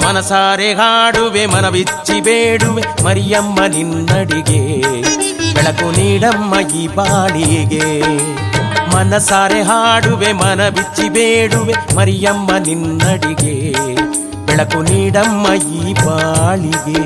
ಮನಸಾರೆ ಹಾಡುವೆ ಮನವಿಚ್ಚಿ ಬೇಡುವೆ ಮರಿಯಮ್ಮ ನಿನ್ನಡಿಗೆ ಬೆಳಕು ನೀಡಮ್ಮ ಈ ಬಾಳಿಗೆ ಮನಸಾರೆ ಹಾಡುವೆ ಮನವಿಚ್ಚಿ ಬೇಡುವೆ ಮರಿಯಮ್ಮ ನಿನ್ನಡಿಗೆ ಬೆಳಕು ನೀಡಮ್ಮ ಈ ಬಾಳಿಗೆ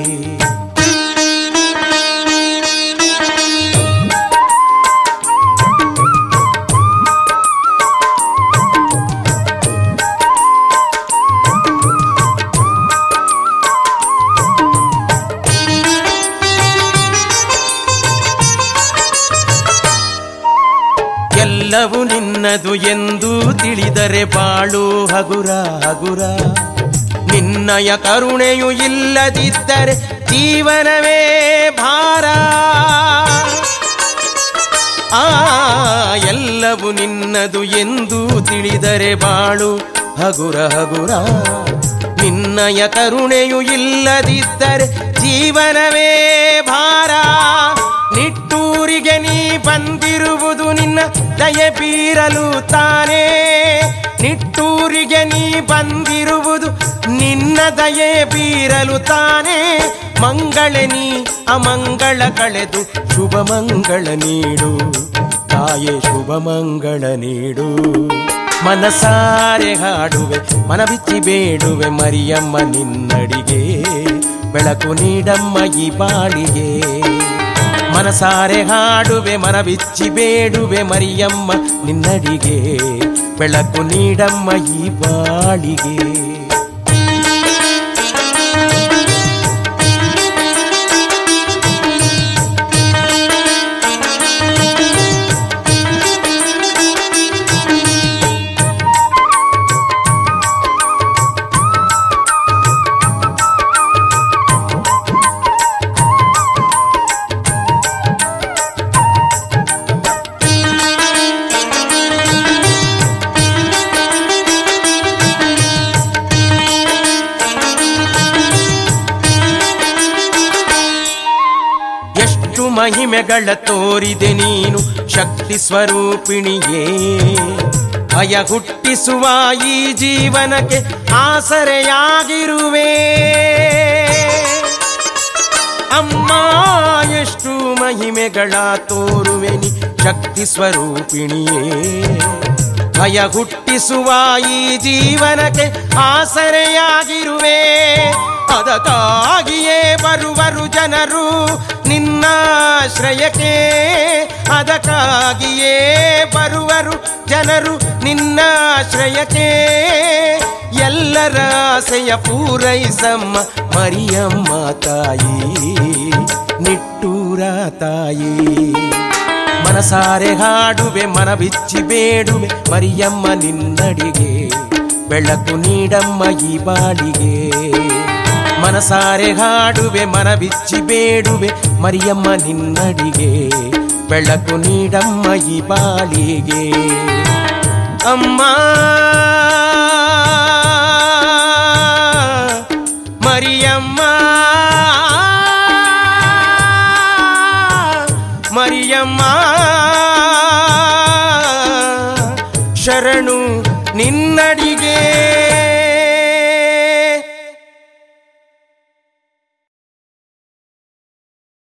ಎಲ್ಲವೂ ನಿನ್ನದು ಎಂದು ತಿಳಿದರೆ ಬಾಳು ಹಗುರ ಹಗುರ ನಿನ್ನಯ ಕರುಣೆಯು ಇಲ್ಲದಿದ್ದರೆ ಜೀವನವೇ ಭಾರ ಆ ಎಲ್ಲವೂ ನಿನ್ನದು ಎಂದು ತಿಳಿದರೆ ಬಾಳು ಹಗುರ ಹಗುರ ನಿನ್ನಯ ಕರುಣೆಯು ಇಲ್ಲದಿದ್ದರೆ ಜೀವನವೇ ಭಾರ ನಿಟ್ಟೂರಿಗೆ ನೀ ಬಂದಿರುವುದು ನಿನ್ನ ದಯೆ ಬೀರಲು ತಾನೇ ನಿಟ್ಟೂರಿಗೆ ನೀ ಬಂದಿರುವುದು ನಿನ್ನ ದಯೆ ಬೀರಲು ತಾನೇ ಮಂಗಳ ನೀ ಅಮಂಗಳ ಕಳೆದು ಶುಭ ಮಂಗಳ ನೀಡು ತಾಯೇ ಶುಭ ಮಂಗಳ ನೀಡು ಮನಸಾರೆ ಹಾಡುವೆ ಮನಬಿಚ್ಚಿ ಬೇಡುವೆ ಮರಿಯಮ್ಮ ನಿನ್ನಡಿಗೆ ಬೆಳಕು ನೀಡಮ್ಮ ಈ ಬಾಳಿಗೆ ಮನಸಾರೆ ಹಾಡುವೆ ಮನಬಿಚ್ಚಿ ಬೇಡುವೆ ಮರಿಯಮ್ಮ ನಿನ್ನಡಿಗೆ ಬೆಳಕು ನೀಡಮ್ಮ ಈ ಬಾಳಿಗೆ ಎಷ್ಟು ಮಹಿಮೆಗಳ ತೋರಿದೆ ನೀನು ಶಕ್ತಿ ಸ್ವರೂಪಿಣಿಯೇ ಭಯ ಹುಟ್ಟಿಸುವ ಈ ಜೀವನಕ್ಕೆ ಆಸರೆಯಾಗಿರುವೆ ಅಮ್ಮ ಎಷ್ಟು ಮಹಿಮೆಗಳ ತೋರುವೆ ನೀ ಶಕ್ತಿ ಸ್ವರೂಪಿಣಿಯೇ ಭಯ ಹುಟ್ಟಿಸುವ ಈ ಜೀವನಕ್ಕೆ ಆಸರೆಯಾಗಿರುವೆ ಅದಕ್ಕಾಗಿಯೇ ಬರುವರು ಜನರು ನಿನ್ನಾಶ್ರಯಕ್ಕೆ ಅದಕ್ಕಾಗಿಯೇ ಬರುವರು ಜನರು ನಿನ್ನಾಶ್ರಯಕ್ಕೆ ಎಲ್ಲರ ಆಸೆಯ ಪೂರೈಸಮ್ಮ ಮರಿಯಮ್ಮ ತಾಯಿ ನಿಟ್ಟೂರ ತಾಯಿ ಮನಸಾರೆ ಹಾಡುವೆ ಮನಬಿಚ್ಚಿ ಬೇಡುವೆ ಮರಿಯಮ್ಮ ನಿನ್ನಡಿಗೆ ಬೆಳಕು ನೀಡಮ್ಮ ಈ ಬಾಳಿಗೆ ಮನಸಾರೆ ಹಾಡುವೆ ಮನಬಿಚ್ಚಿ ಬೇಡುವೆ ಮರಿಯಮ್ಮ ನಿನ್ನಡಿಗೆ ಬೆಳಕು ನೀಡಮ್ಮ ಈ ಬಾಳಿಗೆ ಅಮ್ಮ ಮರಿಯಮ್ಮ ಮರಿಯಮ್ಮ ಶರಣು ನಿನ್ನಡಿಗೆ